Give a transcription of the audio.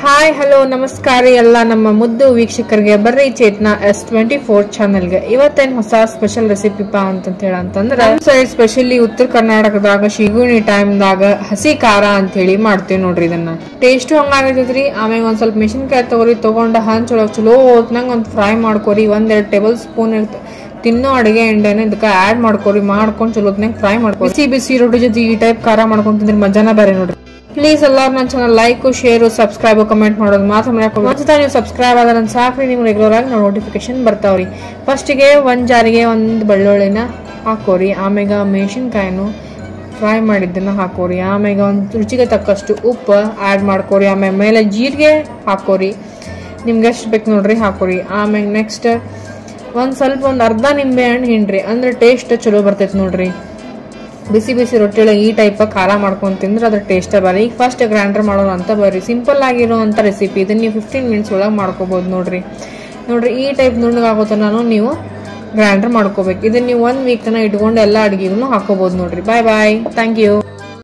hi hello ನಮಸ್ಕಾರ ಎಲ್ಲ ನಮ್ಮ ಮುದ್ದು ವೀಕ್ಷಕರಿಗೆ ಬರ್ರಿ ಚೇತನ ಎಸ್ ಟ್ವೆಂಟಿ ಫೋರ್ ಚಾನಲ್ಗೆ ಇವತ್ತೇನ್ ಹೊಸ ಸ್ಪೆಷಲ್ ರೆಸಿಪಿ ಪಾ ಅಂತ ಹೇಳ ಅಂತಂದ್ರ ನಮ್ ಸೈಡ್ ಸ್ಪೆಷಲಿ ಉತ್ತರ ಕರ್ನಾಟಕದಾಗ ಶಿಗುಣಿ ಟೈಮ್ದಾಗ ಹಸಿ ಖಾರ ಅಂತ ಹೇಳಿ ಮಾಡ್ತೀವಿ ನೋಡ್ರಿ ಇದನ್ನ ಟೇಸ್ಟು ಹಂಗಾಗತೈತ್ರಿ ಆಮೇಲೆ ಒಂದ್ ಸ್ವಲ್ಪ ಮೆಣಸಿನ್ಕಾಯಿ ತಗೋರಿ ತಗೊಂಡ ಹಂಚೊಳಗ್ ಚಲೋ ಹೊತ್ನಂಗ ಒಂದ್ ಫ್ರೈ ಮಾಡ್ಕೊರಿ ಒಂದೆರಡು ಟೇಬಲ್ ಸ್ಪೂನ್ ಇರ್ತ ತಿನ್ನೋ ಅಡಿಗೆ ಎಣ್ಣೆನ ಇದಕ್ಕೆ ಆಡ್ ಮಾಡ್ಕೊರಿ ಮಾಡ್ಕೊಂಡು ಚಲೋ ಹೊತ್ನಾಗ ಫ್ರೈ ಮಾಡ್ಕೊರಿ ಬಿಸಿ ಬಿಸಿ ರೊಟ್ಟಿ ಜೊತೆ ಈ ಟೈಪ್ ಖಾರ ಮಾಡ್ಕೊಂಡ್ ತಿಂದ್ರೆ ಮಜಾನ ಬೇರೆ ನೋಡ್ರಿ ಪ್ಲೀಸ್ ಎಲ್ಲರೂ ನನ್ನ channel like share subscribe comment ಮಾಡೋದು ಮಾತ್ರ ಮರ್ಯಾಕ ಒಂದ್ಸತ ನೀವು ಸಬ್ಸ್ಕ್ರೈಬ್ ಆದ್ರೆ ನನ್ನ ಸಾಕ್ರಿ ನಿಮ್ಗೆ ರೆಗ್ಯುಲರ್ ಆಗಿ ನಾವು ನೋಟಿಫಿಕೇಶನ್ ಬರ್ತಾವ್ರಿ ಫಸ್ಟಿಗೆ ಒಂದು ಜಾರಿಗೆ ಒಂದು ಬೆಳ್ಳುಳ್ಳಿನ ಹಾಕೋರಿ ಆಮ್ಯಾಗ ಮೆಣಸಿನ್ಕಾಯಿನು ಫ್ರೈ ಮಾಡಿದ್ದನ್ನ ಹಾಕೋರಿ ಆಮ್ಯಾಗ ಒಂದು ರುಚಿಗೆ ತಕ್ಕಷ್ಟು ಉಪ್ಪು ಆ್ಯಡ್ ಮಾಡ್ಕೋರಿ ಆಮೇಲೆ ಮೇಲೆ ಜೀರಿಗೆ ಹಾಕೋರಿ ನಿಮ್ಗೆ ಎಷ್ಟು ಬೇಕು ನೋಡ್ರಿ ಹಾಕೋರಿ ಆಮ್ಯಾಗ ನೆಕ್ಸ್ಟ್ ಒಂದು ಸ್ವಲ್ಪ ಒಂದು ಅರ್ಧ ನಿಂಬೆ ಹಣ್ಣು ಹಿಂಡ್ರಿ ಅಂದ್ರೆ ಟೇಸ್ಟ್ ಚಲೋ ಬರ್ತೈತೆ ನೋಡ್ರಿ ಬಿಸಿ ಬಿಸಿ ರೊಟ್ಟಿ ಒಳಗೆ ಈ ಟೈಪ್ ಖಾರ ಮಾಡ್ಕೊಂಡು ತಿಂದ್ರೆ ಅದ್ರ ಟೇಸ್ಟ್ ಬರ್ರಿ ಈಗ ಫಸ್ಟ್ ಗ್ರೈಂಡರ್ ಮಾಡೋಣ ಅಂತ ಬರ್ರಿ ಸಿಂಪಲ್ ಆಗಿರುವಂಥ ರೆಸಿಪಿ ಇದನ್ನ ನೀವು ಫಿಫ್ಟೀನ್ ಮಿನಿಟ್ಸ್ ಒಳಗೆ ಮಾಡ್ಕೋಬೋದು ನೋಡ್ರಿ ನೋಡ್ರಿ ಈ ಟೈಪ್ ನುಣ್ಣಗಾಗೋ ತನಕ ನೀವು ಗ್ರೈಂಡರ್ ಮಾಡ್ಕೋಬೇಕು ಇದನ್ನ ನೀವು ಒನ್ ವೀಕ್ ತನಕ ಇಟ್ಕೊಂಡು ಎಲ್ಲ ಅಡುಗೆಗೂ ಹಾಕೋಬೋದು ನೋಡ್ರಿ ಬಾಯ್ ಬಾಯ್ ಥ್ಯಾಂಕ್ ಯು